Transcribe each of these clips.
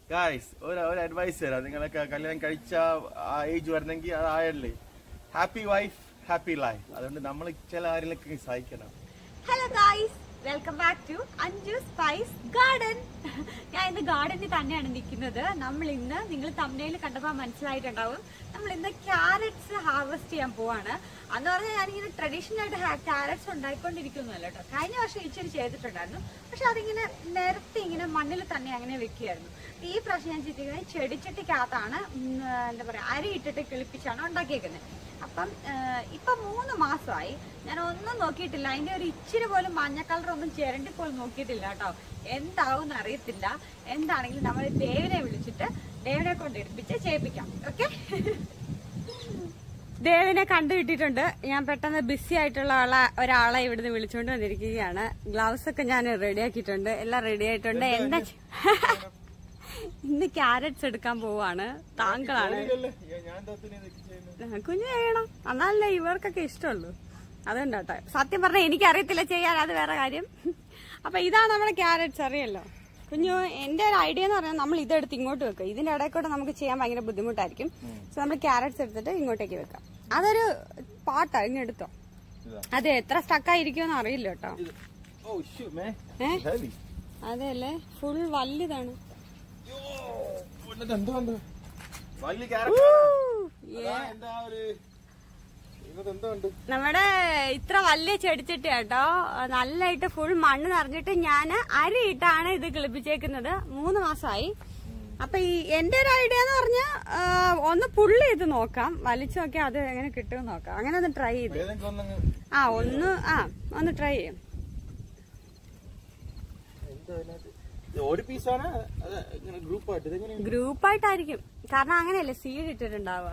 Guys ഒരു ഒരു advice തരാം നിങ്ങളൊക്കെ കല്യാണം കഴിച്ച ആ ഏജ് വരുന്നെങ്കിൽ അത് ആയല്ലേ ഹാപ്പി വൈഫ് ഹാപ്പി ലൈഫ് അതുകൊണ്ട് നമ്മൾ ചില കാര്യങ്ങളൊക്കെ സഹിക്കണം hello guys welcome back to Anju spice garden ഞാൻ ഇന്ന് ഗാർഡനിൽ തന്നെയാണ് നിൽക്കുന്നത് നമ്മൾ ഇന്ന് നിങ്ങൾ തമ്മനയിൽ കണ്ടപ്പോൾ മനസ്സിലായിട്ടുണ്ടാവും നമ്മൾ ഇന്ന് ക്യാരറ്റ്സ് ഹാർവെസ്റ്റ് ചെയ്യാൻ പോവാണ് അന്ന് പറഞ്ഞാൽ ഞാനിങ്ങനെ ട്രഡീഷണൽ ആയിട്ട് ക്യാരറ്റ്സ് ഉണ്ടായിക്കൊണ്ടിരിക്കുന്നല്ലോ കേട്ടോ കഴിഞ്ഞ വർഷം ഇച്ചിരി ചെയ്തിട്ടുണ്ടായിരുന്നു പക്ഷെ അതിങ്ങനെ നിരത്തി ഇങ്ങനെ മണ്ണിൽ തന്നെ അങ്ങനെ വെക്കുകയായിരുന്നു ഈ പ്രാവശ്യം ഞാൻ ചെയ്തിരിക്കുന്നത് ചെടിച്ചട്ടിക്കകത്താണ് ഉം, എന്താ പറയുക അരി ഇട്ടിട്ട് കിളിപ്പിച്ചാണ് ഉണ്ടാക്കിയേക്കുന്നത് അപ്പം ഏഹ്, ഇപ്പൊ മൂന്ന് മാസമായി ഞാൻ ഒന്നും നോക്കിയിട്ടില്ല അതിന്റെ ഒരു ഇച്ചിരി പോലും മഞ്ഞ കളർ ഒന്നും ചിരണ്ടി പോലും നോക്കിയിട്ടില്ല കേട്ടോ എന്താവും അറിയത്തില്ല എന്താണെങ്കിലും നമ്മൾ ദേവിനെ വിളിച്ചിട്ട് ദേവിനെ കൊണ്ട് എടുപ്പിച്ച് ചെയ്യിപ്പിക്കാം ഓക്കെ ദേവിനെ കണ്ടുകിട്ടിട്ടുണ്ട് ഞാൻ പെട്ടെന്ന് ബിസി ആയിട്ടുള്ള ആളെ ഒരാളെ ഇവിടുന്ന് വിളിച്ചുകൊണ്ട് വന്നിരിക്കുകയാണ് ഗ്ലൗസ് ഒക്കെ ഞാൻ റെഡിയാക്കിയിട്ടുണ്ട് എല്ലാം റെഡി ആയിട്ടുണ്ട് എന്താ ചെ- ഇന്ന് ക്യാരറ്റ്സ് എടുക്കാൻ പോവാണ് താങ്കളാണ് ഞാൻ ചെയ്യുന്നത് കുഞ്ഞു ചെയ്യണം എന്നാലല്ലേ ഇവർക്കൊക്കെ ഇഷ്ടമുള്ളൂ അതുകൊണ്ടാട്ടെ സത്യം പറഞ്ഞാൽ എനിക്കറിയത്തില്ല ചെയ്യാൻ അത് വേറെ കാര്യം അപ്പൊ ഇതാണ് നമ്മുടെ ക്യാരറ്റ്സ് അറിയല്ലോ കുഞ്ഞു എന്റെ ഒരു ഐഡിയ എന്ന് പറഞ്ഞാൽ നമ്മൾ ഇതെടുത്ത് ഇങ്ങോട്ട് വെക്കുക ഇതിന്റെ ഇടയിൽ കൂടെ നമുക്ക് ചെയ്യാൻ ഭയങ്കര ബുദ്ധിമുട്ടായിരിക്കും സോ നമ്മൾ ക്യാരറ്റ്സ് എടുത്തിട്ട് ഇങ്ങോട്ടേക്ക് വെക്കാം അതൊരു പാട്ടാ ഇങ്ങ് എടുത്തോ ഇതാ. അതെ എത്ര സ്റ്റക്കായിരിക്കുമെന്ന് അറിയില്ല കേട്ടോ ഇത് ഓ ഷൂ മേ ഏ? ഹെവി അതെ അല്ലേ ഫുൾ വലുതാണ് എന്തുകൊണ്ട് വലിയ ക്യാരക്ടർ എന്താ ഒരു ഇന്നത് എന്തുണ്ട് നമ്മുടെ ഇത്ര വലിയ ചെടിച്ചട്ടി കേട്ടോ നല്ലതായിട്ട് ഫുൾ മണ്ണ് നിറഞ്ഞിട്ട് ഞാൻ അരിയിട്ടാണ് ഇത് കിളിപ്പിച്ചേക്കുന്നത് മൂന്ന് മാസമായി അപ്പൊ ഈ എന്റെ ഒരു ഐഡിയ എന്ന് പറഞ്ഞാൽ ഒന്ന് പുള്ളി ചെയ്ത് നോക്കാം വലിച്ചു നോക്കിയാൽ അത് എങ്ങനെ കിട്ടുമെന്ന് നോക്കാം അങ്ങനെ ഒന്ന് ട്രൈ ചെയ്ത് ഏതെങ്കിലും ഒന്നങ്ങ് ആ ഒന്ന് ആ ഒന്ന് ട്രൈ ചെയ്യാം എന്താ അതിനകത്ത്? ഇത് ഒരു പീസാണ് അത് ഇങ്ങനെ ഗ്രൂപ്പായിട്ട് ഇതെങ്ങനെ ഗ്രൂപ്പായിട്ടായിരിക്കും കാരണം അങ്ങനെയല്ലേ സീഡ് ഇട്ടിട്ടുണ്ടാവുക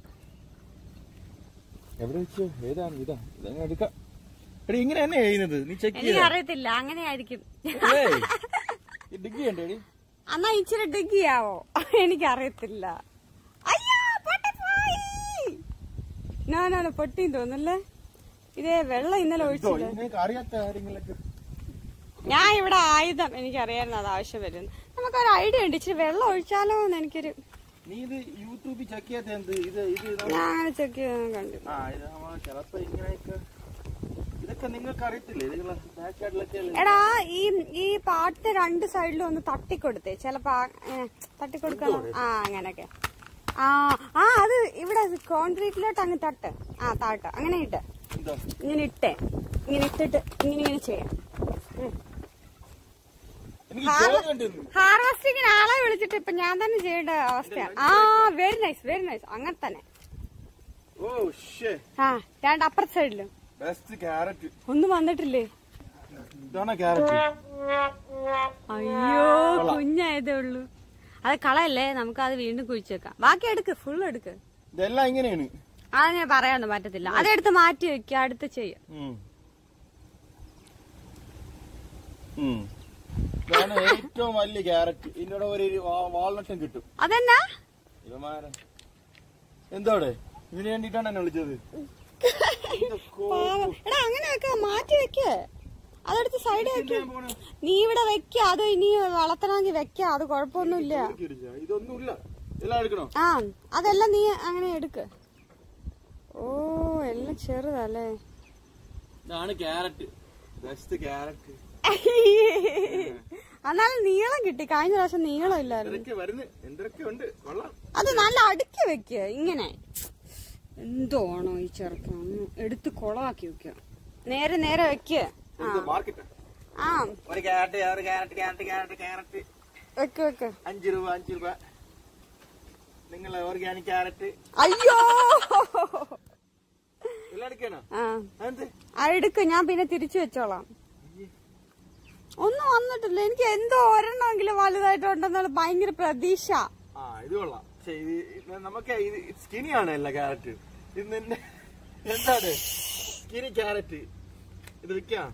എവിടെ വെച്ചോ ഏതാണ് ഇതാ ഇതങ്ങനെ എടുക്കാം എടി ഇങ്ങനെ തന്നെ ചെയ്യുന്നത് നീ ചെക്ക് എനിക്ക് അറിയത്തില്ല അങ്ങനെയായിരിക്കും ഡിഗ് ചെയ്യണ്ടേ എടി എന്നാ ഇച്ചിരി ഡിഗ് ചെയ്യാവോ എനിക്കറിയത്തില്ല അയ്യോ പൊട്ടിപ്പോയി നോ നോ നോ പൊട്ടിയും തോന്നല്ലേ ഇതേ വെള്ളം ഇന്നലെ ഇതോ, ഒഴിച്ചില്ല നിനക്ക് അറിയാത്ത കാര്യങ്ങളൊക്കെ ഞാൻ ഇവിടെ ആയുധം എനിക്കറിയായിരുന്നു അത് ആവശ്യം വരുന്നു നമുക്കൊരു ഐഡിയ ഉണ്ട് ഇച്ചിരി വെള്ളം ഒഴിച്ചാലോ എന്ന് എനിക്കൊരു നീ ഇത് യൂട്യൂബിൽ ചെക്ക് ചെയ്യാത്ത എന്ത് ഇത് ഇത് നമ്മ- ഞാൻ അങ്ങനെ ചെക്ക് ചെയ്യാൻ കണ്ടു ആ ഇത് നമ്മ ചിലപ്പോ ഇങ്ങനെയൊക്കെ ഇതൊക്കെ നിങ്ങൾക്ക് അറിയത്തില്ലേ ഇത് ബാക്ക് യാർഡിലൊക്കെ അല്ലേ എടാ ഈ ഈ പാട്ട് രണ്ട് സൈഡിലും ഒന്ന് തട്ടിക്കൊടുത്തേ ചിലപ്പോ ആ, ഏ, തട്ടിക്കൊടുക്കണം ആ അങ്ങനൊക്കെ ആ ആ അത് ഇവിടെ കോൺക്രീറ്റിലോട്ട് അങ്ങ് തട്ട് ആ താട്ട് അങ്ങനെ ഇട്ട് എന്താ ഇങ്ങനെ ഇട്ടേ ഇങ്ങനെ ഇട്ടിട്ട് ഇങ്ങനെ ഇങ്ങനെ ചെയ്യാം എനിക്ക് ചോദ്യം ഉണ്ടെന്ന്. ഹാർവസ്റ്റിങ്ങിന് ആളെ വിളിച്ചിട്ട് ഇപ്പൊ ഞാൻ തന്നെ ചെയ്യേണ്ട അവസ്ഥയാണ് ആ വെരി നൈസ് വെരി നൈസ് അങ്ങനെ തന്നെ ഓ ഷേ ആ രണ്ട് അപ്പുറത്തെ സൈഡിലും ബെസ്റ്റ് ക്യാരറ്റ് ഒന്നും വന്നിട്ടില്ലേ ഇതാണ് ക്യാരറ്റ് അയ്യോ കുഞ്ഞായതേ ഉള്ളൂ അത് കളയല്ലേ നമുക്ക് അത് വീണ്ടും കുഴിച്ചേക്കാം ബാക്കി എടുക്ക് ഫുൾ എടുക്ക് ഇതെല്ലാം ഇങ്ങനെയാണ് അത് ഞാൻ പറയാനൊന്നും പറ്റത്തില്ല അതെടുത്ത് മാറ്റി വെക്കുക അടുത്ത് ചെയ്യാം ഉം. ഉം. ഇതാണ് ഏറ്റവും വലിയ ക്യാരറ്റ് ഇതിന്റെ ഒരു വാൾനട്ടും കിട്ടും അതെന്നാ ഇവന്മാരെ എന്തോടെ ഇതിന് വേണ്ടിട്ടാണ് എന്നെ വിളിച്ചത് ഇതൊക്കെ പാവം. എടാ അങ്ങനെ വെക്ക മാറ്റി വെക്ക് അതെടുത്ത് സൈഡ് വെക്ക ചെയ്യാൻ പോണെ? നീ ഇവിടെ വെക്ക അത് ഇനി വളർത്തണമെങ്കിൽ വെക്ക അത് കുഴപ്പമൊന്നുമില്ല ഇരിച്ചാ. ഇതൊന്നുമില്ല എല്ലാം എടുക്കണോ ആ അതെല്ലാം നീ അങ്ങനെ എടുക്ക് ഓ എല്ലാം ചെറുതല്ലേ ഇതാണ് ക്യാരറ്റ് ബെസ്റ്റ് ക്യാരറ്റ് എന്നാലും നീളം കിട്ടി കഴിഞ്ഞ പ്രാവശ്യം നീളം ഇല്ലായിരുന്നു ഇതൊക്കെ വരുന്നു എന്തൊക്കെ ഉണ്ട് കൊള്ളാം അത് നല്ല അടുക്കി വെക്ക ഇങ്ങനെ എന്തോണോ ഈ ചെറുക്കൻ ഒന്ന് എടുത്ത് കൊളമാക്കി വെക്ക നേരെ നേരെ വെക്ക ആ മാർക്കറ്റ് ആ ഒരു ക്യാരറ്റ് ഒരു ക്യാരറ്റ് ക്യാരറ്റ് ക്യാരറ്റ് ക്യാരറ്റ് വെക്ക് വെക്ക് അഞ്ച് രൂപ അഞ്ച് രൂപ നിങ്ങൾ ഓർഗാനിക് ക്യാരറ്റ് അയ്യോ എല്ലാം എടുക്കണോ ആ എന്ത് ആ എടുക്ക് ഞാൻ പിന്നെ തിരിച്ചു വെച്ചോളാം ഒന്നും വന്നിട്ടില്ല എനിക്ക് എന്തോ ഒരെണ്ണമെങ്കിലും വലുതായിട്ടുണ്ടെന്നുള്ള ഭയങ്കര പ്രതീക്ഷ ആ ഇത് കൊള്ളാം പക്ഷെ ഇത് ഇത് നമുക്ക് ഇത് സ്കിനിയാണ് അല്ല ക്യാരറ്റ് ഇത് നിന്റെ എന്താണ് സ്കിനി ക്യാരറ്റ് ഇത് വിൽക്കാം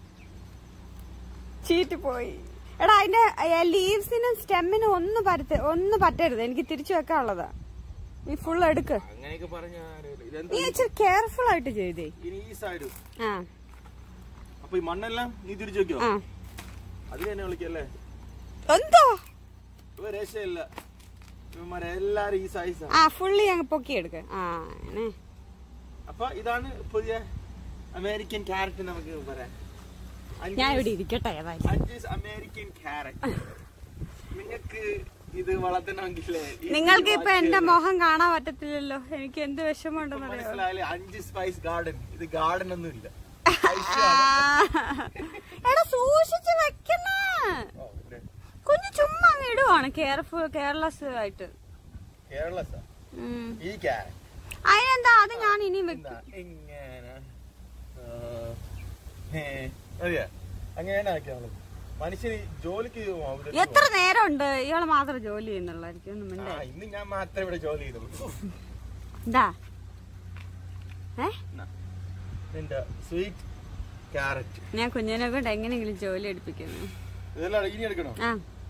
ചീറ്റ് പോയി എടാ അതിന്റെ ലീവ്സിനും സ്റ്റെമ്മിനും ഒന്നും പറ്റ ഒന്നും പറ്റരുത് എനിക്ക് തിരിച്ചു വെക്കാനുള്ളതാ നീ ഫുൾ എടുക്ക് അങ്ങനെയൊക്കെ പറഞ്ഞ ഇതെന്താ നീ ഇച്ചിരി കെയർഫുൾ ആയിട്ട് ചെയ്തേ ഇനി ഈ സൈഡ് ആ അപ്പൊ ഈ മണ്ണെല്ലാം നീ തിരിച്ചു വെക്കോ ആ അത് തന്നെ വിളിക്കല്ലേ എന്തോ ഇവ രക്ഷയില്ല ഇവന്മാരെ എല്ലാരും ഈ സൈസാണ് ആ ഫുള്ളി അങ്ങ് പൊക്കിയെടുക്ക ആ അങ്ങനെ അപ്പൊ ഇതാണ് പുതിയ അമേരിക്കൻ ക്യാരറ്റ് നമുക്ക് പറയാം ഞാൻ ഇവിടെ ഇരിക്കട്ടെ ഏതായാലും അഞ്ച് അമേരിക്കൻ ക്യാരറ്റ് നിങ്ങൾക്ക് ഇത് വളർത്തണമെങ്കിൽ നിങ്ങൾക്ക് ഇപ്പൊ എന്റെ മുഖം കാണാൻ പറ്റത്തില്ലല്ലോ എനിക്ക് എന്ത് വിഷമമുണ്ടെന്ന് അറിയാം മനസ്സിലായാലും അഞ്ച് സ്പൈസ് ഗാർഡൻ ഇത് ഗാർഡൻ ഒന്നും ഇല്ല എടാ സൂക്ഷിച്ച് വെക്കണ കുഞ്ഞു ചുമ്മാ അങ്ങ് ഇടുവാണ് കെയർഫുൾ കെയർലെസ് ആയിട്ട് കേരള ഉം. ഈ ക്യാരറ്റ് അതിനെന്താ അത് ഞാൻ ഇനിയും വെക്കും ഇങ്ങനെ ആ, ഏ, അറിയാ അങ്ങനെയാണ് ആക്കിയാള് മനുഷ്യന് ജോലിക്ക് പോവാം. എത്ര നേരമുണ്ട് ഇയാള് മാത്രം ജോലി ചെയ്യുന്നുള്ളായിരിക്കും ഒന്നും ആ, മിണ്ടേ ഇന്ന് ഞാൻ മാത്രമേ ഇവിടെ ജോലി ചെയ്തുള്ളൂ എന്താ ഏ എന്നാ, നിന്റെ സ്വീറ്റ് ക്യാരറ്റ് ഞാൻ കുഞ്ഞിനെ കൊണ്ട് എങ്ങനെയെങ്കിലും ജോലി എടുപ്പിക്കുന്നു ഇതെല്ലാം ഇനി എടുക്കണോ ആ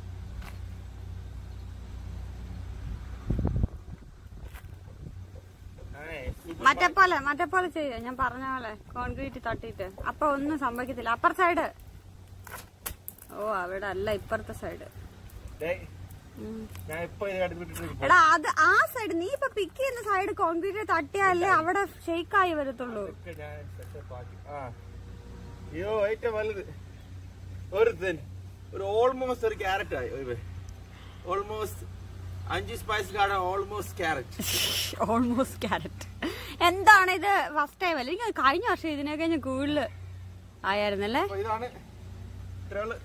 ഞാനേ മറ്റേ പോലെ മറ്റേ പോലെ ചെയ്യ ഞാൻ പറഞ്ഞ പോലെ കോൺക്രീറ്റ് തട്ടിയിട്ട് അപ്പൊ ഒന്നും സംഭവിക്കത്തില്ല അപ്പർ സൈഡ് ഓ അവിടെ അല്ല ഇപ്പുറത്തെ സൈഡ് ദേ, ഞാൻ ഇപ്പൊ ഇത് കണ്ടുപിടിച്ചിട്ട് എടാ അത് ആ സൈഡ് നീ ഇപ്പൊ പിക്ക് ചെയ്യുന്ന സൈഡ് കോൺക്രീറ്റ് തട്ടിയാലേ അവിടെ ഷെയ്ക്കായി വരത്തുള്ളൂ ഇതൊക്കെ ഞാൻ setup ആക്കി. ആ. അയ്യോ ഏറ്റവും വലുത് ഒരു തൻ ഒരു ഓൾമോസ്റ്റ് ഒരു ക്യാരറ്റ് ആയി ഓൾമോസ്റ്റ് അഞ്ച് spice garden almost carrot almost carrot എന്താണ് ഇത് ഫസ്റ്റ് ടൈം അല്ല എനിക്ക് കഴിഞ്ഞ വർഷം ഇതിനെ കഴിഞ്ഞ കൂടുതൽ ആയിരുന്നല്ലേ അപ്പൊ ഇതാണ് ഇത്രയുള്ളു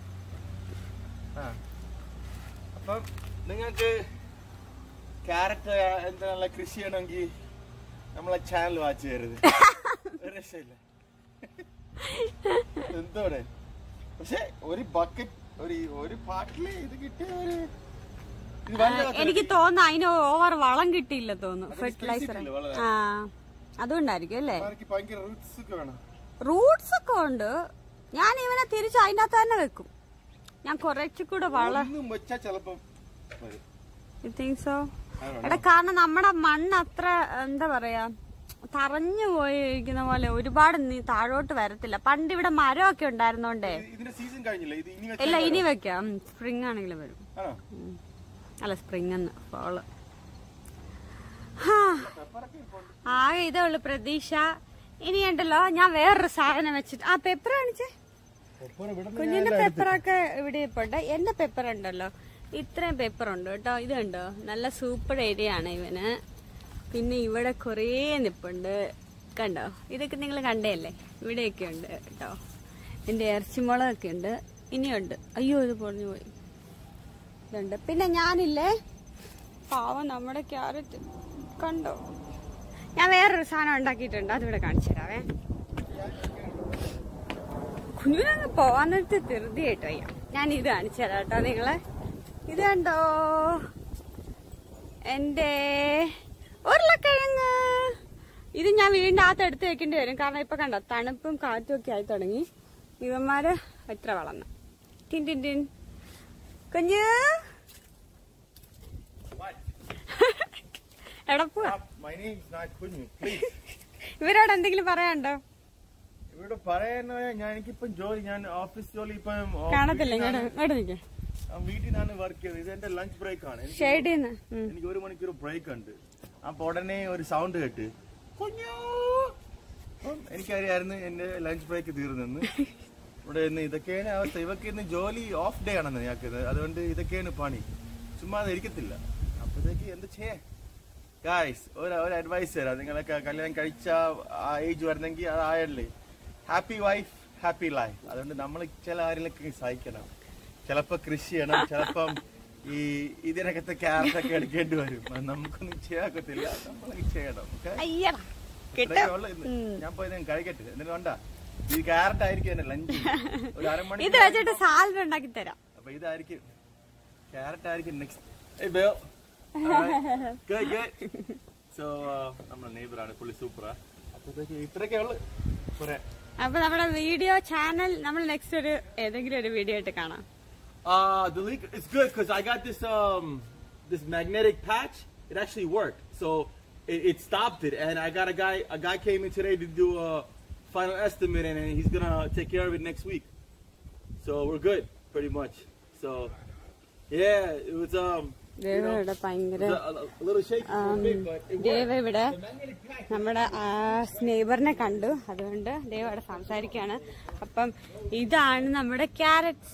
ആ അപ്പം നിങ്ങൾക്ക് ക്യാരറ്റ് എന്തിനുള്ള കൃഷി ചെയ്യണമെങ്കിൽ നമ്മളെ ചാനൽ വാച്ച് ചെയ്യരുത് ഒരു രക്ഷയില്ല എന്തോടെ പക്ഷെ ഒരു ബക്കറ്റ് ഒരു ഒരു പാട്ടില് ഇത് കിട്ടിയ ഒരു ഇത് വലിയ ബക്കറ്റ്. എനിക്ക് തോന്നുന്നു അതിന് ഓവർ വളം കിട്ടിയില്ല തോന്നുന്നു അതിന് ഫെർട്ടിലൈസർ space ഇട്ടില്ല വളരെ. ആ അതുകൊണ്ടായിരിക്കും അല്ലേ അവർക്ക് ഭയങ്കര റൂട്ട്സ് ഒക്കെ വേണം റൂട്ട്സ് ഒക്കെ ഉണ്ട് ഞാൻ ഇവനെ തിരിച്ച് അതിൻ്റെ അകത്ത് തന്നെ വെക്കും ഞാൻ കുറച്ചുകൂടെ വളം ഒന്നും വെച്ചാ ചെലപ്പം വരും. യു തിങ്ക് സോ അതാണ്. എടാ കാരണം നമ്മുടെ മണ്ണ് അത്ര എന്താ പറയാ തറഞ്ഞു പോയിരിക്കുന്ന പോലെ ഒരുപാട് നീ- താഴോട്ട് വരത്തില്ല പണ്ട് ഇവിടെ മരമൊക്കെ ഉണ്ടായിരുന്നോണ്ടേ ഇത് ഇതിന്റെ സീസൺ കഴിഞ്ഞില്ല ഇത് ഇനി ഇല്ല വെച്ചാൽ ഇനി വെക്കാം സ്പ്രിങ് ആണെങ്കിലും വരും ആണോ ഉം. അല്ല സ്പ്രിങ് എന്ന് ഫോള് പെപ്പറൊക്കെ ഇരിപ്പുണ്ട്. ആകെ ഇതേ ഉള്ളു പ്രതീക്ഷ ഇനി ഉണ്ടല്ലോ ഞാൻ വേറൊരു സാധനം വെച്ചിട്ട് ആ പെപ്പർ കാണിച്ചേ പെപ്പർ ഇവിടെ കുഞ്ഞിന്റെ പെപ്പറൊക്കെ ഇവിടെ ഇപ്പുണ്ട് എന്റെ പെപ്പർ ഉണ്ടല്ലോ ഇത്രയും പെപ്പർ ഉണ്ട് കേട്ടോ ഇത് കണ്ടോ നല്ല സൂപ്പർ ഏരിയ ആണ് ഇവന് പിന്നെ ഇവിടെ കുറേ നിപ്പുണ്ട് കണ്ടോ ഇതൊക്കെ നിങ്ങൾ കണ്ടേയല്ലേ ഇവിടെയൊക്കെ ഉണ്ട് കേട്ടോ എന്റെ ഇറച്ചിമുളകൊക്കെ ഉണ്ട് ഇനിയുണ്ട് അയ്യോ ഇത് പൊളിഞ്ഞു പോയി ഇതുണ്ട് പിന്നെ ഞാനില്ലേ പാവം നമ്മുടെ ക്യാരറ്റ് കണ്ടോ ഞാൻ വേറൊരു സാധനം ഉണ്ടാക്കിയിട്ടുണ്ട് അതിവിടെ കാണിച്ചു തരാവേ കുഞ്ഞിനങ്ങ് പോവാൻ നേരത്തെ ധൃതി കേട്ടോ അയ്യ ഞാൻ ഇത് കാണിച്ചു തരാം കേട്ടോ നിങ്ങളെ ഇത് കണ്ടോ എന്റെ ഉരുളക്കിഴങ്ങ് ഇത് ഞാൻ വീടിന്റെ അകത്ത് എടുത്ത് വെക്കേണ്ടി വരും കാരണം ഇപ്പൊ കണ്ടോ തണുപ്പും കാറ്റും ഒക്കെ ആയി തുടങ്ങി ഇവന്മാര് എത്ര വളർന്നു ടിൻ ടിൻ ടിൻ കുഞ്ഞ് What? എവിടെ പോവാ Stop. My name is not കുഞ്ഞു പ്ലീസ് ഇവരോട് എന്തെങ്കിലും പറയാനുണ്ടോ ഇവിടെ പറയുന്ന ഞാൻ എനിക്കിപ്പം ജോലി ഞാൻ ഓഫീസ് ജോലി ഇപ്പം ഓ- കാണത്തില്ല വീട്ടിലാണ്- ഇങ്ങോട്ട് ഇങ്ങോട്ട് നിൽക്കാം ഞാൻ വീട്ടിൽ നിന്നാണ് വർക്ക് ചെയ്യുന്നത് ഇത് എന്റെ ലഞ്ച് ബ്രേക്ക് ആണ് എനിക്ക് ഷെയ്ഡിൽ നിന്ന് എനിക്ക് ഒരു മണിക്കൂർ ബ്രേക്ക് ഉണ്ട് അപ്പൊ ഉടനെ ഒരു സൗണ്ട് കേട്ട് കുഞ്ഞു അപ്പം എനിക്കറിയായിരുന്നു എന്റെ ലഞ്ച് ബ്രേക്ക് തീർന്നെന്ന് ഇവിടെ ഇന്ന് ഇതൊക്കെയാണ് അവസ്ഥ ഇവക്ക് ഇന്ന് ജോലി ഓഫ് ഡേ ആണെന്ന് ഞങ്ങൾക്ക് അതുകൊണ്ട് ഇതൊക്കെയാണ് പണി ചുമ്മാ അത് ഇരിക്കത്തില്ല അപ്പോഴത്തേക്ക് എന്ത് ചെയ്യാ ഗായ്സ് ഒരു ഒരു അഡ്വൈസ് തരാം നിങ്ങളൊക്കെ കല്യാണം കഴിച്ച ആ ഏജ് വരുന്നെങ്കിൽ അതായല്ലേ ഹാപ്പി വൈഫ് ഹാപ്പി ലൈഫ് അതുകൊണ്ട് നമ്മൾ ചില കാര്യങ്ങളൊക്കെ സഹിക്കണം ചിലപ്പോ കൃഷി ചെയ്യണം ചിലപ്പം ഈ ഇതിനകത്തെ ക്യാരറ്റ് ഒക്കെ എടുക്കേണ്ടി വരും അത് നമുക്കൊന്നും ചെയ്യാക്കത്തില്ല നമ്മളൊക്കെ ചെയ്യണം ഓക്കെ അയ്യടാ ഇത്രയൊക്കെ ഉള്ളു ഇന്ന്. ഞാൻ പോയി ഞാൻ കഴിക്കട്ടെ എന്നിട്ട് വേണ്ട ഈ ക്യാരറ്റ് ആയിരിക്കും എന്റെ ലഞ്ച് ഒരു ഇത് അരമണിക്കൂർ വെച്ചിട്ട് സാലഡ് ഉണ്ടാക്കി തരാം അപ്പൊ ഇതായിരിക്കും ക്യാരറ്റ് ആയിരിക്കും നെക്സ്റ്റ് സോ നമ്മുടെ നെയ്ബറാണ് പുള്ളി സൂപ്പറാ അപ്പത്തേക്ക് ഇത്രയൊക്കെ ഉള്ളു കുറെ അപ്പൊ നമ്മുടെ വീഡിയോ ചാനൽ നമ്മൾ നെക്സ്റ്റ് ഒരു ഏതെങ്കിലും ഒരു വീഡിയോ ആയിട്ട് കാണാം Uh, the leak is good because I got this um this magnetic patch. It actually worked, so it, it stopped it. And I got a guy a guy came in today to do a final estimate, and, and he's gonna take care of it next week. So we're good, pretty much. So Yeah, it was um, ദേവ ഇവിടെ ഭയങ്കര a, a little shaky for a bit, but it ദേവ ഇവിടെ നമ്മുടെ നെയ്ബറിനെ കണ്ടു അതുകൊണ്ട് ദേവ അവിടെ സംസാരിക്കാണ് അപ്പം ഇതാണ് നമ്മുടെ ക്യാരറ്റ്സ്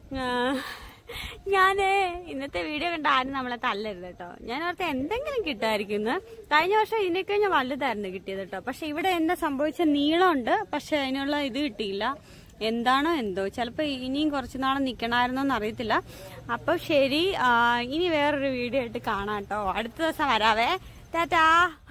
ഞാന് ഇന്നത്തെ വീഡിയോ കണ്ട ആരും നമ്മളെ തല്ലരുത് കേട്ടോ ഞാൻ ഓർത്ത് എന്തെങ്കിലും കിട്ടുമായിരിക്കും എന്ന്. കഴിഞ്ഞ വർഷം ഇതിനൊക്കെ ഞാൻ വലുതായിരുന്നു കിട്ടിയത് കേട്ടോ പക്ഷെ ഇവിടെ എന്താ സംഭവിച്ച നീളമുണ്ട് പക്ഷെ അതിനുള്ള ഇത് കിട്ടിയില്ല എന്താണോ എന്തോ ചിലപ്പോ ഇനിയും കുറച്ചു നാൾ നിക്കണമായിരുന്നോ എന്ന് അറിയത്തില്ല അപ്പൊ ശരി ആ, ഇനി വേറൊരു വീഡിയോ ആയിട്ട് കാണാം കേട്ടോ അടുത്ത ദിവസം വരാവേ ടാറ്റാ